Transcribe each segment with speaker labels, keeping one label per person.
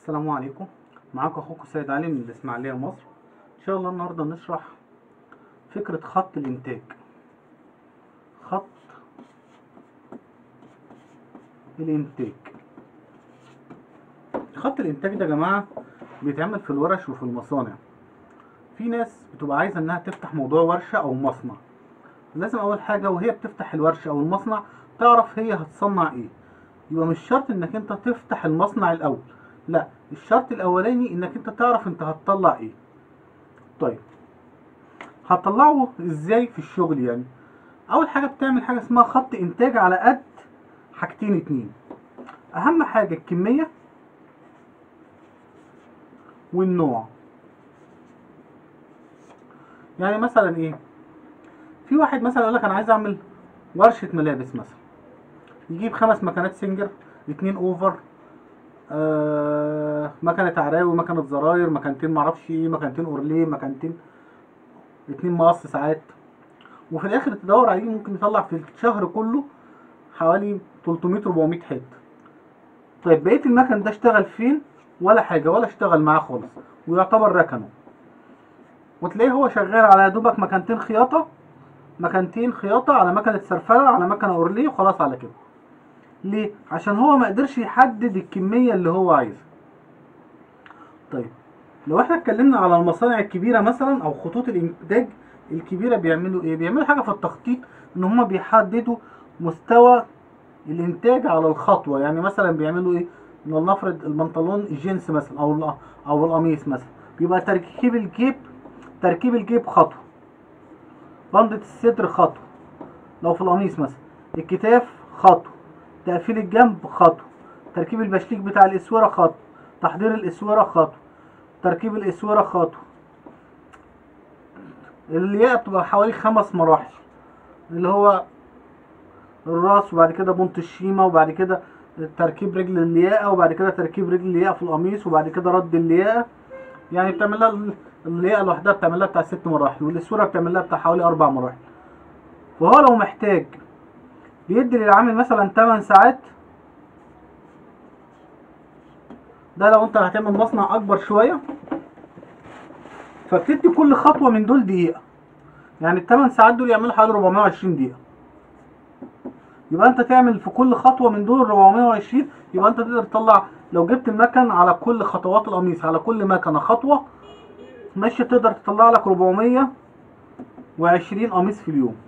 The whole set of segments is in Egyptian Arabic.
Speaker 1: السلام عليكم معاكم اخوكم سيد علي من الاسماعيليه مصر ان شاء الله النهارده نشرح فكره خط الانتاج خط الانتاج خط الانتاج ده يا جماعه بيتعمل في الورش وفي المصانع في ناس بتبقى عايزه انها تفتح موضوع ورشه او مصنع لازم اول حاجه وهي بتفتح الورشه او المصنع تعرف هي هتصنع ايه يبقى مش شرط انك انت تفتح المصنع الاول لا الشرط الاولاني انك انت تعرف انت هتطلع ايه طيب هتطلعه ازاي في الشغل يعني اول حاجه بتعمل حاجه اسمها خط انتاج على قد حاجتين اتنين اهم حاجه الكميه والنوع يعني مثلا ايه في واحد مثلا يقول لك انا عايز اعمل ورشه ملابس مثلا يجيب خمس مكانات سنجر اتنين اوفر آه مكنة عراوي مكنة زراير مكانتين معرفش ايه مكانتين اورليه مكانتين اتنين مقص ساعات وفي الاخر تدور عليه ممكن يطلع في الشهر كله حوالي 300 400 حته طيب بقيه المكن ده اشتغل فين ولا حاجه ولا اشتغل معاه خالص ويعتبر ركنه وتلاقيه هو شغال على دوبك مكانتين خياطه مكانتين خياطه على مكنه سرفله على مكنه اورليه وخلاص على كده ليه عشان هو ما قدرش يحدد الكميه اللي هو عايزها طيب لو احنا اتكلمنا على المصانع الكبيره مثلا او خطوط الانتاج الكبيره بيعملوا ايه بيعملوا حاجه في التخطيط ان هم بيحددوا مستوى الانتاج على الخطوه يعني مثلا بيعملوا ايه نفرض البنطلون الجينز مثلا او او القميص مثلا بيبقى تركيب الجيب تركيب الجيب خطوه بندة الصدر خطوه لو في القميص مثلا الكتاف خطوه تقفيل الجنب خطوه تركيب البشليك بتاع الاسوره خطوه تحضير الاسوره خطوه تركيب الاسوره خطوه الياقه بتبقى حوالي خمس مراحل اللي هو الراس وبعد كده بنط الشيمه وبعد كده تركيب رجل الياقه وبعد كده تركيب رجل الياقه في القميص وبعد كده رد الياقه يعني بتعمل لها الياقه لوحدها بتعمل لها بتاع ست مراحل والاسوره بتعمل لها بتاع حوالي اربع مراحل وهو لو محتاج بيدي للعامل مثلا 8 ساعات ده لو انت هتعمل مصنع اكبر شويه فبتدي كل خطوه من دول دقيقه يعني الثمان ساعات دول يعملوا حوالي 420 دقيقه يبقى انت تعمل في كل خطوه من دول 420 يبقى انت تقدر تطلع لو جبت المكن على كل خطوات القميص على كل مكنه خطوه ماشي تقدر تطلع لك 420 قميص في اليوم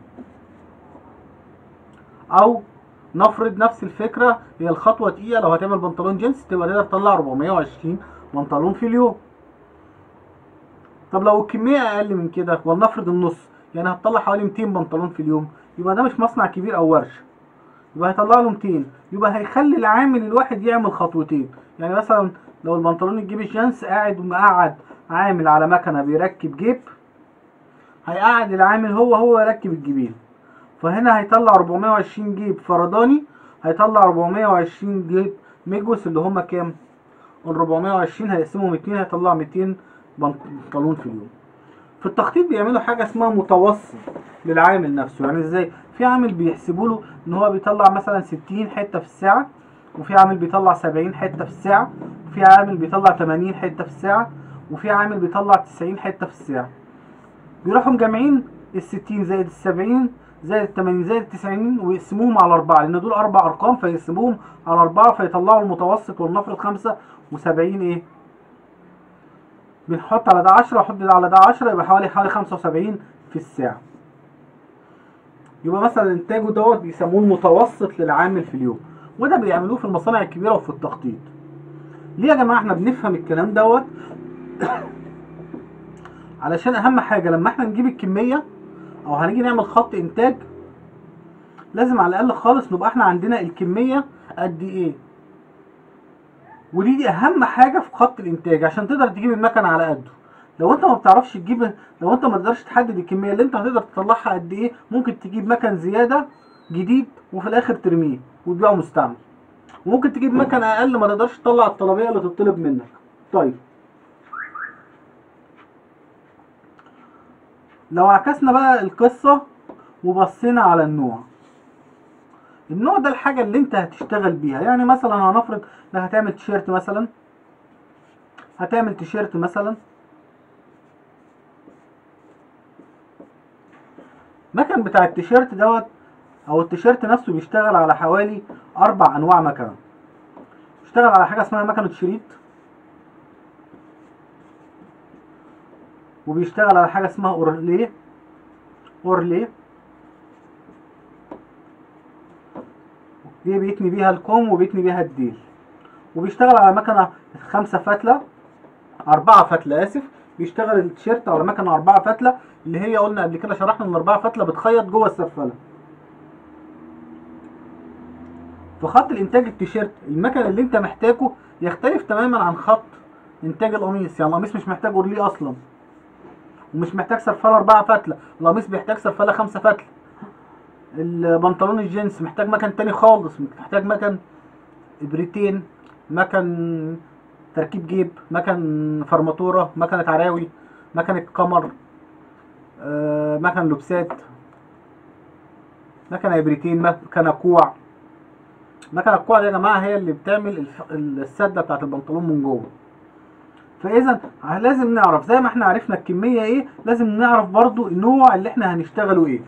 Speaker 1: او نفرض نفس الفكره هي الخطوه دقيقه لو هتعمل بنطلون جينز تبقى تقدر تطلع 420 بنطلون في اليوم طب لو الكميه اقل من كده ولنفرض النص يعني هتطلع حوالي 200 بنطلون في اليوم يبقى ده مش مصنع كبير او ورشه يبقى هيطلع له 200 يبقى هيخلي العامل الواحد يعمل خطوتين يعني مثلا لو البنطلون الجيب الجينز قاعد مقعد عامل على مكنه بيركب جيب هيقعد العامل هو هو يركب الجيبين فهنا هيطلع 420 جيب فرداني هيطلع 420 جيب ميجوس اللي هما كام؟ ال 420 هيقسمهم 2 هيطلع 200 بنطلون في اليوم. في التخطيط بيعملوا حاجه اسمها متوسط للعامل نفسه يعني ازاي؟ في عامل بيحسبوا له ان هو بيطلع مثلا 60 حته في الساعه وفي عامل بيطلع 70 حته في الساعه وفي عامل بيطلع 80 حته في الساعه وفي عامل بيطلع 90 حته في الساعه. بيروحوا مجمعين ال 60 زائد ال 70 زائد ال 80 زائد ال 90 ويقسموهم على أربعة لأن دول أربع أرقام فيقسموهم على أربعة فيطلعوا المتوسط ولنفرض خمسة وسبعين إيه؟ بنحط على ده 10 وحط على ده 10 يبقى حوالي حوالي 75 في الساعة. يبقى مثلا إنتاجه دوت بيسموه المتوسط للعامل في اليوم وده بيعملوه في المصانع الكبيرة وفي التخطيط. ليه يا جماعة إحنا بنفهم الكلام دوت؟ علشان أهم حاجة لما إحنا نجيب الكمية او هنيجي نعمل خط انتاج لازم على الاقل خالص نبقى احنا عندنا الكميه قد ايه ودي دي اهم حاجه في خط الانتاج عشان تقدر تجيب المكن على قده لو انت ما بتعرفش تجيب لو انت ما تقدرش تحدد الكميه اللي انت هتقدر تطلعها قد ايه ممكن تجيب مكن زياده جديد وفي الاخر ترميه وتبيعه مستعمل وممكن تجيب مكن اقل ما تقدرش تطلع الطلبيه اللي تطلب منك طيب لو عكسنا بقى القصة وبصينا على النوع النوع ده الحاجة اللي انت هتشتغل بيها يعني مثلا هنفرض انك هتعمل تيشيرت مثلا هتعمل تيشيرت مثلا مكن بتاع التيشيرت دوت او التيشيرت نفسه بيشتغل على حوالي اربع انواع مكنه بيشتغل على حاجه اسمها مكنه شريط وبيشتغل على حاجه اسمها اورليه اورليه دي بيتني بيها الكوم وبيتني بيها الديل وبيشتغل على مكنه خمسة فتله أربعة فتلة آسف بيشتغل التيشيرت على مكنة أربعة فتلة اللي هي قلنا قبل كده شرحنا إن الأربعة فتلة بتخيط جوه السفالة. في خط الإنتاج التيشيرت المكن اللي أنت محتاجه يختلف تماما عن خط إنتاج القميص، يعني القميص مش محتاج أورليه أصلا. ومش محتاج سرفالة أربعة فتلة، القميص بيحتاج سرفالة خمسة فتلة. البنطلون الجينز محتاج مكن تاني خالص، محتاج مكن إبرتين، مكن تركيب جيب مكن فرماتورة مكنة عراوي مكنة قمر آه، مكن لبسات مكنة ابريتين مكنة كوع مكنة الكوع دي يا جماعة هي اللي بتعمل الف- السدة بتاعت البنطلون من جوه فاذا لازم نعرف زي ما احنا عرفنا الكمية ايه لازم نعرف برضو النوع اللي احنا هنشتغله ايه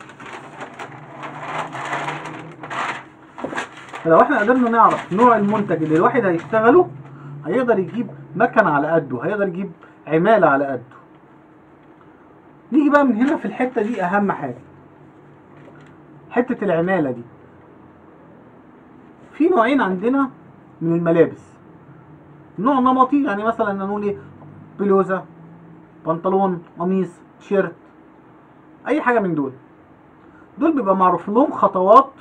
Speaker 1: فلو احنا قدرنا نعرف نوع المنتج اللي الواحد هيشتغله هيقدر يجيب مكن على قده هيقدر يجيب عمالة على قده نيجي بقى من هنا في الحتة دي أهم حاجة حتة العمالة دي في نوعين عندنا من الملابس نوع نمطي يعني مثلا نقول ايه بلوزة بنطلون قميص تيشيرت أي حاجة من دول دول بيبقى معروف لهم خطوات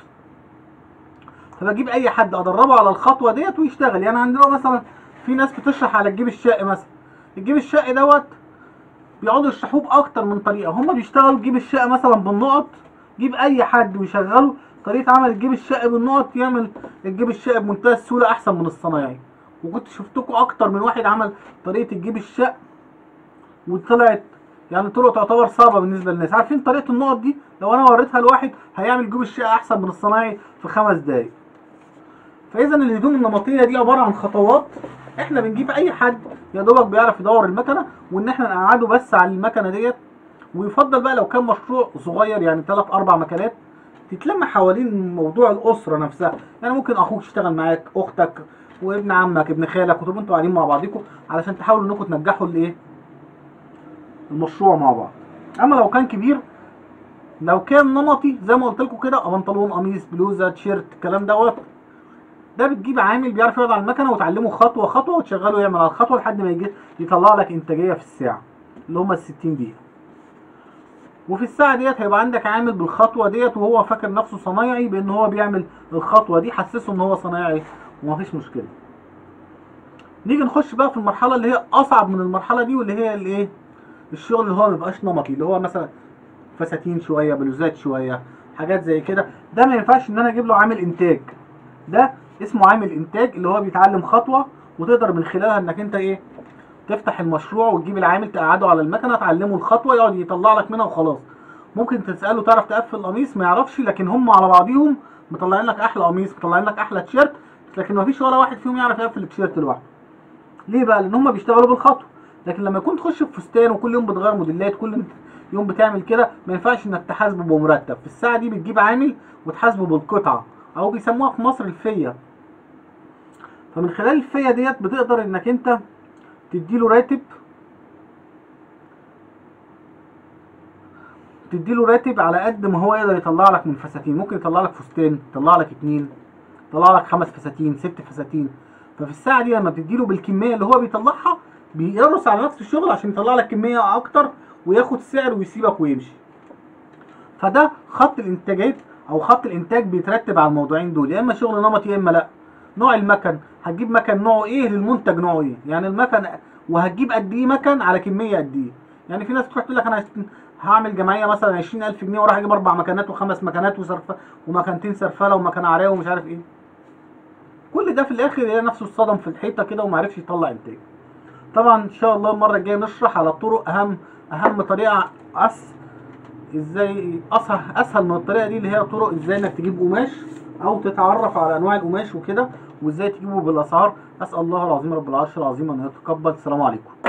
Speaker 1: فبجيب اي حد ادربه على الخطوه ديت ويشتغل يعني عندنا مثلا في ناس بتشرح على الجيب الشقي مثلا الجيب الشقي دوت بيقعدوا يشرحوه باكتر من طريقه هم بيشتغلوا الجيب الشقي مثلا بالنقط جيب اي حد ويشغله طريقه عمل الجيب الشقي بالنقط يعمل الجيب الشقي بمنتهى السهوله احسن من الصنايعي وكنت شفتكم اكتر من واحد عمل طريقه الجيب الشق وطلعت يعني طرق تعتبر صعبه بالنسبه للناس عارفين طريقه النقط دي لو انا وريتها لواحد هيعمل جيب الشقه احسن من الصنايعي في خمس دقايق فاذا الهدوم النمطيه دي عباره عن خطوات احنا بنجيب اي حد يا دوبك بيعرف يدور المكنه وان احنا نقعده بس على المكنه ديت ويفضل بقى لو كان مشروع صغير يعني ثلاث اربع مكانات تتلم حوالين موضوع الاسره نفسها يعني ممكن اخوك يشتغل معاك اختك وابن عمك ابن خالك وتبقوا انتوا قاعدين مع بعضيكم علشان تحاولوا انكم تنجحوا الايه المشروع مع بعض اما لو كان كبير لو كان نمطي زي ما قلت لكم كده بنطلون قميص بلوزه تيشيرت الكلام دوت ده بتجيب عامل بيعرف يقعد على المكنه وتعلمه خطوه خطوه وتشغله يعمل على الخطوه لحد ما يجي يطلع لك انتاجيه في الساعه اللي هم ال 60 دقيقه وفي الساعه ديت هيبقى عندك عامل بالخطوه ديت وهو فاكر نفسه صنايعي بان هو بيعمل الخطوه دي حسسه ان هو صنايعي ومفيش مشكله نيجي نخش بقى في المرحله اللي هي اصعب من المرحله دي واللي هي الايه الشغل اللي هو مبيبقاش نمطي اللي هو مثلا فساتين شويه بلوزات شويه حاجات زي كده ده ما ينفعش ان انا اجيب له عامل انتاج ده اسمه عامل انتاج اللي هو بيتعلم خطوه وتقدر من خلالها انك انت ايه تفتح المشروع وتجيب العامل تقعده على المكنه تعلمه الخطوه يقعد يطلع لك منها وخلاص ممكن تساله تعرف تقفل القميص ما يعرفش لكن هم على بعضيهم مطلعين لك احلى قميص مطلعين لك احلى تيشيرت لكن ما فيش ولا واحد فيهم يعرف يقفل التيشيرت لوحده ليه بقى لان هم بيشتغلوا بالخطوه لكن لما يكون تخش في فستان وكل يوم بتغير موديلات كل يوم بتعمل كده ما ينفعش انك تحاسبه بمرتب في الساعه دي بتجيب عامل وتحاسبه بالقطعه او بيسموها في مصر الفيه فمن خلال الفيه ديت بتقدر انك انت تديله راتب تديله راتب على قد ما هو يقدر يطلع لك من فساتين ممكن يطلع لك فستان يطلع لك اتنين يطلع لك خمس فساتين ست فساتين ففي الساعه دي لما بتديله بالكميه اللي هو بيطلعها بيقرص على نفس الشغل عشان يطلع لك كميه اكتر وياخد سعر ويسيبك ويمشي فده خط الانتاجات او خط الانتاج بيترتب على الموضوعين دول يا اما شغل نمطي يا اما لا نوع المكن هتجيب مكن نوعه ايه للمنتج نوعه ايه يعني المكن وهتجيب قد ايه مكن على كميه قد ايه يعني في ناس بتروح تقول لك انا هعمل جمعيه مثلا 20000 جنيه وراح اجيب اربع مكنات وخمس مكنات وسرف ومكانتين سرفله ومكان عراوي ومش عارف ايه كل ده في الاخر هي نفسه اتصدم في الحيطه كده وما عرفش يطلع انتاج طبعا ان شاء الله المره الجايه نشرح على طرق اهم اهم طريقه أس ازاي اسهل اسهل من الطريقه دي اللي هي طرق ازاي انك تجيب قماش او تتعرف على انواع القماش وكده وازاي تجيبه بالاسعار اسال الله العظيم رب العرش العظيم ان يتقبل السلام عليكم